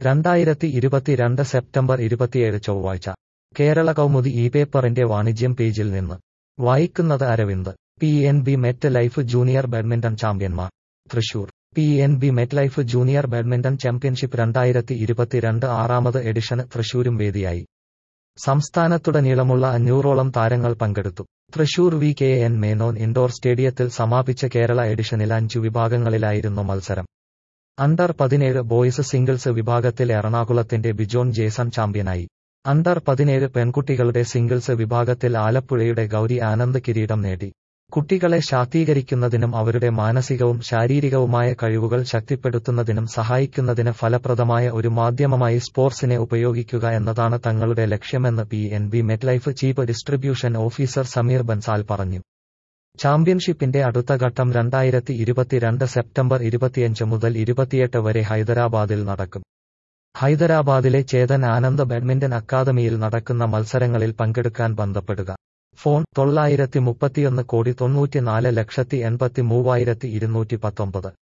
രണ്ടായിരത്തി ഇരുപത്തിരണ്ട് സെപ്റ്റംബർ ഇരുപത്തിയേഴ് ചൊവ്വാഴ്ച കേരള കൗമുദി ഈ പേപ്പറിന്റെ വാണിജ്യം പേജിൽ നിന്ന് വായിക്കുന്നത് Aravind P N B MetLife junior badminton ചാമ്പ്യന്മാർ Thrissur P N B MetLife junior badminton championship രണ്ടായിരത്തി ഇരുപത്തിരണ്ട് ആറാമത് എഡിഷന് തൃശൂരും വേദിയായി സംസ്ഥാനത്തുടനീളമുള്ള അഞ്ഞൂറോളം താരങ്ങൾ പങ്കെടുത്തു Thrissur V K N Menon indoor സ്റ്റേഡിയത്തിൽ സമാപിച്ച കേരള എഡിഷനിൽ അഞ്ചു വിഭാഗങ്ങളിലായിരുന്നു മത്സരം അണ്ടർ പതിനേഴ് ബോയ്സ് സിംഗിൾസ് വിഭാഗത്തിൽ എറണാകുളത്തിന്റെ ബിജോൺ ജേസൺ ചാമ്പ്യനായി അണ്ടർ പതിനേഴ് പെൺകുട്ടികളുടെ സിംഗിൾസ് വിഭാഗത്തിൽ ആലപ്പുഴയുടെ ഗൗരി ആനന്ദ് കിരീടം നേടി കുട്ടികളെ ശാക്തീകരിക്കുന്നതിനും അവരുടെ മാനസികവും ശാരീരികവുമായ കഴിവുകൾ ശക്തിപ്പെടുത്തുന്നതിനും സഹായിക്കുന്നതിന് ഫലപ്രദമായ ഒരു മാധ്യമമായി സ്പോർട്സിനെ ഉപയോഗിക്കുക എന്നതാണ് തങ്ങളുടെ ലക്ഷ്യമെന്ന് P N B MetLife chief distribution officer Sameer Bansal പറഞ്ഞു ചാമ്പ്യൻഷിപ്പിന്റെ അടുത്ത ഘട്ടം രണ്ടായിരത്തി ഇരുപത്തിരണ്ട് സെപ്റ്റംബർ ഇരുപത്തിയഞ്ച് മുതൽ ഇരുപത്തിയെട്ട് വരെ ഹൈദരാബാദിൽ നടക്കും ഹൈദരാബാദിലെ ചേതൻ ആനന്ദ് ബാഡ്മിന്റൺ അക്കാദമിയിൽ നടക്കുന്ന മത്സരങ്ങളിൽ പങ്കെടുക്കാൻ ബന്ധപ്പെടുക ഫോൺ തൊള്ളായിരത്തി മുപ്പത്തിയൊന്ന് കോടി തൊണ്ണൂറ്റിനാല് ലക്ഷത്തി എൺപത്തി മൂവായിരത്തി ഇരുന്നൂറ്റി പത്തൊമ്പത്